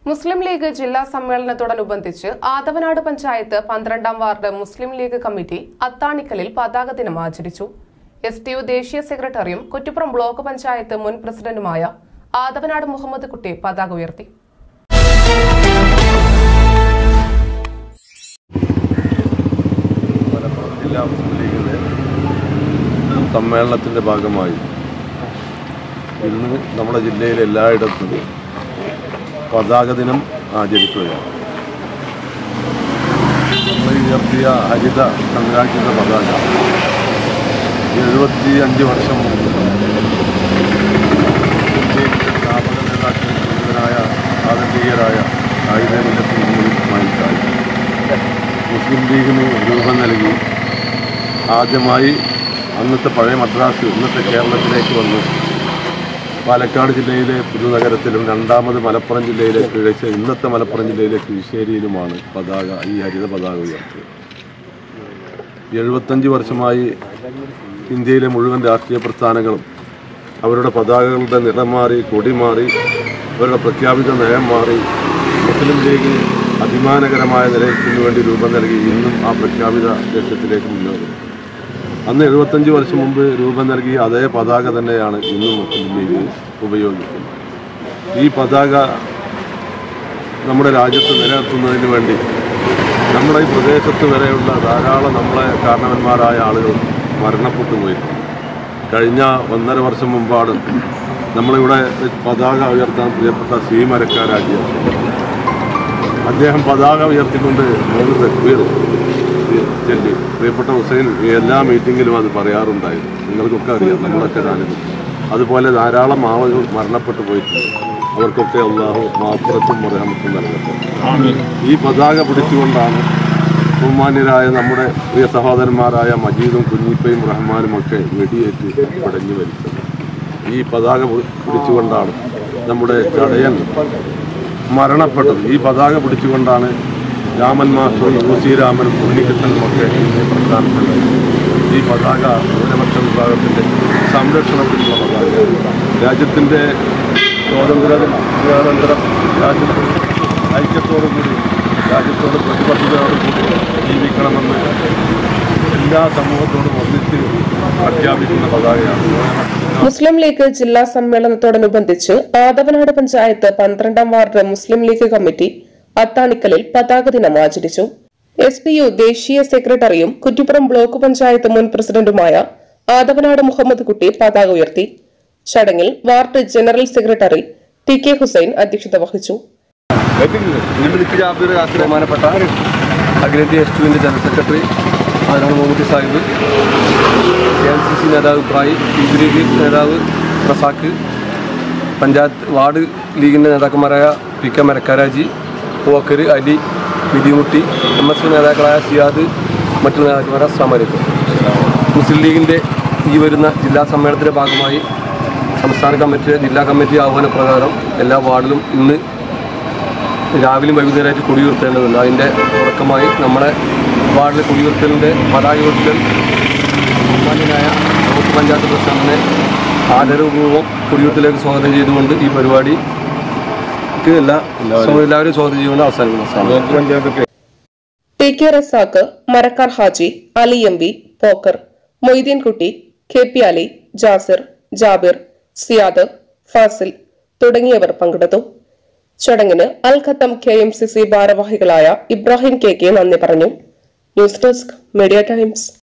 മുസ്ലിം league ജില്ലാ സമ്മേളനത്തോടനുബന്ധിച്ച് ആദവനാട് പഞ്ചായത്ത് പന്ത്രണ്ടാം ward Muslim League committee അത്താണിക്കലിൽ പതാക ദിനം ആചരിച്ചു എസ് ടി യു ദേശീയ സെക്രട്ടറിയും കുറ്റിപ്പുറം ബ്ലോക്ക് പഞ്ചായത്ത് മുൻ പ്രസിഡന്റുമായ ആദവനാട് മുഹമ്മദ് കുട്ടി പതാക ഉയർത്തി മലപ്പുറം ജില്ലാ മുസ്ലിം ലീഗിൻ്റെ സമ്മേളനത്തിൻ്റെ ഭാഗമായി ഇന്ന് നമ്മുടെ ജില്ലയിലെ എല്ലായിടത്തും പതാക ദിനം ആചരിക്കുകയാണ് നമ്മൾ ഉയർത്തിയ ഹരിത സംരാജ്യത പതാക എഴുപത്തി അഞ്ച് വർഷം മുമ്പ് ഇന്ത്യയിലെ സ്ഥാപക നേതാക്കൾ പ്രമുഖനായ ആദരണീയരായ ആയുധമില്ലത്തിൽ മായിക്കായി മുസ്ലിം ലീഗിന് രൂപം നൽകി ആദ്യമായി അന്നത്തെ പഴയ മദ്രാസ് ഇന്നത്തെ കേരളത്തിലേക്ക് വന്നു പാലക്കാട് ജില്ലയിലെ പുതുനഗരത്തിലും രണ്ടാമത് മലപ്പുറം ജില്ലയിലെ കിഴച്ച് ഇന്നത്തെ മലപ്പുറം ജില്ലയിലെ കിഴിശ്ശേരിയിലുമാണ് പതാക ഈ ഹരിത പതാക ഉയർത്തിയത് എഴുപത്തഞ്ച് വർഷമായി ഇന്ത്യയിലെ മുഴുവൻ രാഷ്ട്രീയ പ്രസ്ഥാനങ്ങളും അവരുടെ പതാകകളുടെ നിറം മാറി കൊടി മാറി അവരുടെ പ്രഖ്യാപിത നയം മാറി മുസ്ലിം ലീഗ് അഭിമാനകരമായ നിലയത്തിന് വേണ്ടി രൂപം നൽകി ഇന്നും ആ പ്രഖ്യാപിത ലക്ഷ്യത്തിലേക്ക് മുന്നേറും അന്ന് എഴുപത്തഞ്ച് വർഷം മുമ്പ് രൂപം നൽകിയ അതേ പതാക തന്നെയാണ് ഇന്നും മുസ്ലിം ലീഗ് ഉപയോഗിക്കുന്നത് ഈ പതാക നമ്മുടെ രാജ്യത്ത് നിലനിർത്തുന്നതിന് വേണ്ടി നമ്മുടെ ഈ പ്രദേശത്ത് വരെയുള്ള ധാരാളം നമ്മളെ കാരണവന്മാരായ ആളുകൾ മരണപ്പെട്ടു പോയിട്ടുണ്ട് കഴിഞ്ഞ ഒന്നര വർഷം മുമ്പാണ് നമ്മളിവിടെ പതാക ഉയർത്താൻ പ്രിയപ്പെട്ട സി മരക്കാരാക്കിയ അദ്ദേഹം പതാക ഉയർത്തിക്കൊണ്ട് മൂന്ന് തക്ബീർ ചെല്ലി പ്രിയപ്പെട്ട ഹുസൈൻ എല്ലാ മീറ്റിങ്ങിലും അത് പറയാറുണ്ടായിരുന്നു നിങ്ങൾക്കൊക്കെ അറിയാം നമ്മളൊക്കെ സാന്നിധ്യം അതുപോലെ ധാരാളം ആളുകൾ മരണപ്പെട്ടു പോയിട്ടുണ്ട് അവർക്കൊക്കെ അള്ളാഹു മാത്രത്തും മറഹമത്തും നൽകട്ടെ ഈ പതാക പിടിച്ചുകൊണ്ടാണ് ബഹുമാന്യരായ നമ്മുടെ പ്രിയ സഹോദരന്മാരായ മജീദും കുഞ്ഞിപ്പയും റഹ്മാനും ഒക്കെ വെടിയേറ്റ് പടഞ്ഞു മരിച്ചത് ഈ പതാക പി- പിടിച്ചുകൊണ്ടാണ് നമ്മുടെ ചടയൻ മരണപ്പെട്ടത് ഈ പതാക പിടിച്ചുകൊണ്ടാണ് രാമൻ മാസ്റ്ററും യൂസി രാമനും ഉണ്ണികൃഷ്ണനും ഒക്കെ ഈ പ്രസ്ഥാനത്തുണ്ടായത് ഈ പതാക ന്യൂനപക്ഷ വിഭാഗത്തിൻ്റെ സംരക്ഷണത്തിനുള്ള പതാക രാജ്യത്തിൻ്റെ സ്വാതന്ത്ര്യാനന്തരം രാജ്യത്ത് ഐക്യത്തോടുകൂടി രാജ്യത്തോട് പ്രതിബദ്ധതയോടുകൂടി ജീവിക്കണമെന്ന് എല്ലാ സമൂഹത്തോടും ഒന്നിച്ച് പ്രഖ്യാപിക്കുന്ന പതാകയാണ് മുസ്ലിം ലീഗ് ജില്ലാ സമ്മേളനത്തോടനുബന്ധിച്ച് ആദവനാട് പഞ്ചായത്ത് പന്ത്രണ്ടാം വാർഡ് മുസ്ലിം ലീഗ് കമ്മിറ്റി അത്താണിക്കലിൽ പതാക ദിനം ആചരിച്ചു എസ് പി യു ദേശീയ സെക്രട്ടറിയും കുറ്റിപ്പുറം ബ്ലോക്ക് പഞ്ചായത്ത് മുൻ പ്രസിഡന്റുമായ ആദവനാട് മുഹമ്മദ് കുട്ടി പതാക ഉയർത്തി ചടങ്ങിൽ ward general secretary T K Hussain അധ്യക്ഷത വഹിച്ചു ബഹുമാനപ്പെട്ട അഖിലേന്ത്യാ എസ് ടുവിൻ്റെ ജനറൽ സെക്രട്ടറി അതിനാണ് Muhammad Sahib K L C C നേതാവ് ഇബ്രാഹിം യൂത്ത് ലീഗ് നേതാവ് റസാഖ് പഞ്ചായത്ത് വാർഡ് ലീഗിൻ്റെ നേതാക്കന്മാരായ പി കെ മരക്കാരാജി പോക്കർ അലി വിധിമുട്ടി എം എസ് നേതാക്കളായ സിയാദ് മറ്റു നേതാക്കന്മാരെ അസ്ലാം വലൈക്കും മുസ്ലിം ലീഗിൻ്റെ ഈ വരുന്ന ജില്ലാ സമ്മേളനത്തിൻ്റെ ഭാഗമായി സംസ്ഥാന കമ്മിറ്റി ജില്ലാ കമ്മിറ്റി ആഹ്വാന പ്രകാരം എല്ലാ വാർഡിലും ഇന്ന് രാവിലെയും വൈകുന്നേരമായിട്ട് കുടിയുർത്തേണ്ടതുണ്ട് അതിൻ്റെ തുടക്കമായി നമ്മുടെ വാർഡിലെ കുടിയുർത്തലിൻ്റെ പതാക ഉയർത്തൽ ബഹുമാന്യനായ ബ്ലോക്ക് പഞ്ചായത്ത് പ്രസിഡന്റിനെ ആദരപൂർവ്വം കുടിയുർത്തിലേക്ക് സ്വാഗതം ചെയ്തുകൊണ്ട് ഈ പരിപാടി എല്ലാ എല്ലാവരും സ്വാഗതം ചെയ്തുകൊണ്ട് അവസാനിക്കുന്നു T K Razak Marakkar Haji Ali M B Pokker Moideenkutty K P Ali Jasir Jabir Siyad Fasil തുടങ്ങിയവർ പങ്കെടുത്തു ചടങ്ങിന് അൽ ഖത്തം കെ എം സി സി ഭാരവാഹികളായ ഇബ്രാഹിം കെ കെ നന്ദി പറഞ്ഞു ന്യൂസ് ഡെസ്ക് മീഡിയ ടൈംസ്